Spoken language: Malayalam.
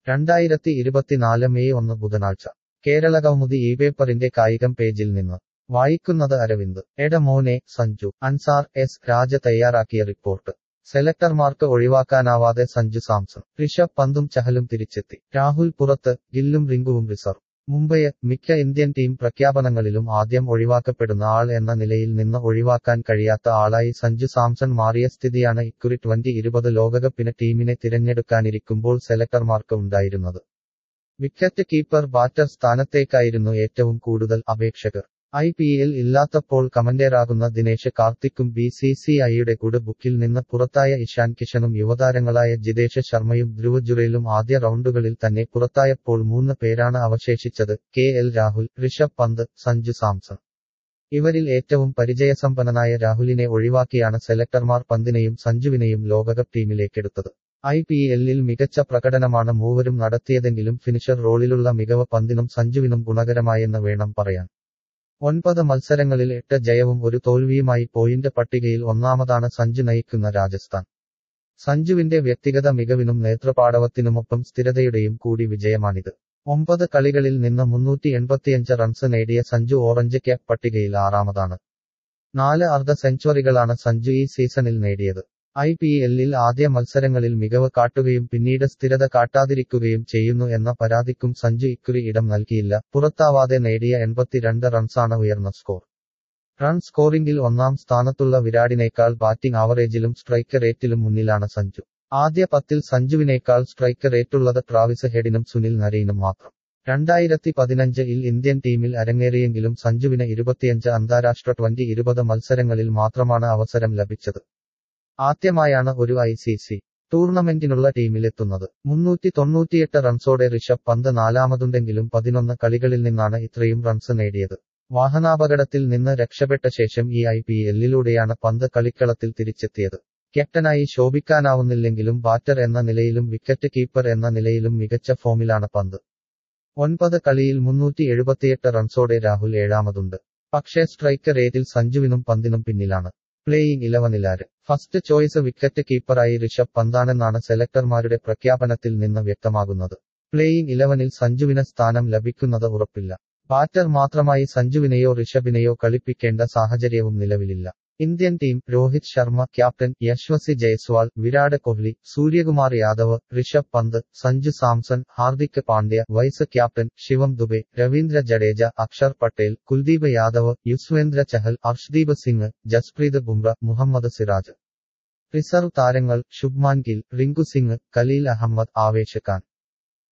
രണ്ടായിരത്തി ഇരുപത്തിനാല് മെയ് ഒന്ന് ബുധനാഴ്ച കേരളകൗമുദി ഈ പേപ്പറിന്റെ കായികം പേജിൽ നിന്ന് വായിക്കുന്നത് അരവിന്ദ് എട മോനെ സഞ്ജു അൻസാർ എസ് രാജ തയ്യാറാക്കിയ റിപ്പോർട്ട് സെലക്ടർമാർക്ക് ഒഴിവാക്കാനാവാതെ സഞ്ജു സാംസൺ ഋഷഭ് പന്തും ചഹലും തിരിച്ചെത്തി രാഹുൽ പുറത്ത് ഗില്ലും റിങ്കുവും റിസർവ് മുംബൈ മിക്ക ഇന്ത്യൻ ടീം പ്രഖ്യാപനങ്ങളിലും ആദ്യം ഒഴിവാക്കപ്പെടുന്ന ആൾ എന്ന നിലയിൽ നിന്ന് ഒഴിവാക്കാൻ കഴിയാത്ത ആളായി സഞ്ജു സാംസൺ മാറിയ സ്ഥിതിയാണ് ഇക്കുറി ട്വന്റി ഇരുപത് ലോകകപ്പിന് ടീമിനെ തിരഞ്ഞെടുക്കാനിരിക്കുമ്പോൾ സെലക്ടർമാർക്ക് ഉണ്ടായിരുന്നത് വിക്കറ്റ് കീപ്പർ ബാറ്റർ സ്ഥാനത്തേക്കായിരുന്നു ഏറ്റവും കൂടുതൽ അപേക്ഷകർ ഐ പി എൽ ഇല്ലാത്തപ്പോൾ കമന്റേറാകുന്ന ദിനേശ് കാർത്തിക്കും ബി സി സി ഐയുടെ കൂടെ ബുക്കിൽ നിന്ന് പുറത്തായ ഇഷാൻ കിഷനും യുവതാരങ്ങളായ ജിതേഷ് ശർമ്മയും ധ്രുവ ജുറേലും ആദ്യ റൗണ്ടുകളിൽ തന്നെ പുറത്തായപ്പോൾ മൂന്ന് പേരാണ് അവശേഷിച്ചത് കെ എൽ രാഹുൽ ഋഷഭ് പന്ത് സഞ്ജു സാംസൺ ഇവരിൽ ഏറ്റവും പരിചയസമ്പന്നനായ രാഹുലിനെ ഒഴിവാക്കിയാണ് സെലക്ടർമാർ പന്തിനെയും സഞ്ജുവിനെയും ലോകകപ്പ് ടീമിലേക്കെടുത്തത് ഐ പി എല്ലിൽ മികച്ച പ്രകടനമാണ് മൂവരും നടത്തിയതെങ്കിലും ഫിനിഷർ റോളിലുള്ള മികവ് പന്തിനും സഞ്ജുവിനും ഗുണകരമായെന്ന് വേണം പറയാൻ ഒൻപത് മത്സരങ്ങളിൽ എട്ട് ജയവും ഒരു തോൽവിയുമായി പോയിന്റ് പട്ടികയിൽ ഒന്നാമതാണ് സഞ്ജു നയിക്കുന്ന രാജസ്ഥാൻ സഞ്ജുവിന്റെ വ്യക്തിഗത മികവിനും നേതൃപാടവത്തിനുമൊപ്പം സ്ഥിരതയുടെയും കൂടി വിജയമാണിത് ഒമ്പത് കളികളിൽ നിന്ന് മുന്നൂറ്റി എൺപത്തിയഞ്ച് റൺസ് നേടിയ സഞ്ജു ഓറഞ്ച് ക്യാപ് പട്ടികയിൽ ആറാമതാണ് നാല് അർദ്ധ സെഞ്ചുറികളാണ് സഞ്ജു ഈ സീസണിൽ നേടിയത് ഐ പി എല്ലിൽ ആദ്യ മത്സരങ്ങളിൽ മികവ് കാട്ടുകയും പിന്നീട് സ്ഥിരത കാട്ടാതിരിക്കുകയും ചെയ്യുന്നു എന്ന പരാതിക്കും സഞ്ജു ഇക്കുറി ഇടം നൽകിയില്ല പുറത്താവാതെ നേടിയ എൺപത്തിരണ്ട് റൺസാണ് ഉയർന്ന സ്കോർ റൺ സ്കോറിംഗിൽ ഒന്നാം സ്ഥാനത്തുള്ള വിരാടിനേക്കാൾ ബാറ്റിംഗ് ആവറേജിലും സ്ട്രൈക്ക് റേറ്റിലും മുന്നിലാണ് സഞ്ജു ആദ്യ പത്തിൽ സഞ്ജുവിനേക്കാൾ സ്ട്രൈക്ക് റേറ്റുള്ളത് ട്രാവിസ് ഹെഡിനും സുനിൽ നരയിനും മാത്രം രണ്ടായിരത്തി പതിനഞ്ചിൽ ഇന്ത്യൻ ടീമിൽ അരങ്ങേറിയെങ്കിലും സഞ്ജുവിന് ഇരുപത്തിയഞ്ച് അന്താരാഷ്ട്ര ട്വന്റി ഇരുപത് മത്സരങ്ങളിൽ മാത്രമാണ് അവസരം ലഭിച്ചത് ആദ്യമായാണ് ഒരു ഐ സി സി ടൂർണമെന്റിനുള്ള ടീമിലെത്തുന്നത് മുന്നൂറ്റി തൊണ്ണൂറ്റിയെട്ട് റൺസോടെ ഋഷഭ് പന്ത് നാലാമതുണ്ടെങ്കിലും പതിനൊന്ന് കളികളിൽ നിന്നാണ് ഇത്രയും റൺസ് നേടിയത് വാഹനാപകടത്തിൽ നിന്ന് രക്ഷപ്പെട്ട ശേഷം ഈ ഐ പി എല്ലിലൂടെയാണ് പന്ത് കളിക്കളത്തിൽ തിരിച്ചെത്തിയത് ക്യാപ്റ്റനായി ശോഭിക്കാനാവുന്നില്ലെങ്കിലും ബാറ്റർ എന്ന നിലയിലും വിക്കറ്റ് കീപ്പർ എന്ന നിലയിലും മികച്ച ഫോമിലാണ് പന്ത് ഒൻപത് കളിയിൽ മുന്നൂറ്റി എഴുപത്തിയെട്ട് റൺസോടെ രാഹുൽ ഏഴാമതുണ്ട് പക്ഷേ സ്ട്രൈക്ക് റേറ്റിൽ സഞ്ജുവിനും പന്തിനും പിന്നിലാണ് പ്ലേയിങ് ഇലവനിലാര് ഫസ്റ്റ് ചോയ്സ് വിക്കറ്റ് കീപ്പറായി ഋഷഭ് പന്താണെന്നാണ് സെലക്ടർമാരുടെ പ്രഖ്യാപനത്തിൽ നിന്ന് വ്യക്തമാകുന്നത് പ്ലേയിങ് ഇലവനിൽ സഞ്ജുവിന് സ്ഥാനം ലഭിക്കുന്നത് ഉറപ്പില്ല ബാറ്റർ മാത്രമായി സഞ്ജുവിനെയോ ഋഷഭിനെയോ കളിപ്പിക്കേണ്ട സാഹചര്യവും നിലവിലില്ല Indian team Rohit Sharma captain Yashasvi Jaiswal Virat Kohli Suryakumar Yadav Rishabh Pant Sanju Samson Hardik Pandya vice captain Shivam Dube Ravindra Jadeja Axar Patel Kuldeep Yadav Yuzvendra Chahal Arshdeep Singh Jasprit Bumrah Mohammed Siraj reserve താരങ്ങൾ ശുഭ്മാൻ ഗിൽ റിങ്കു സിംഗ് കലീൽ അഹമ്മദ് ആവേശ് ഖാൻ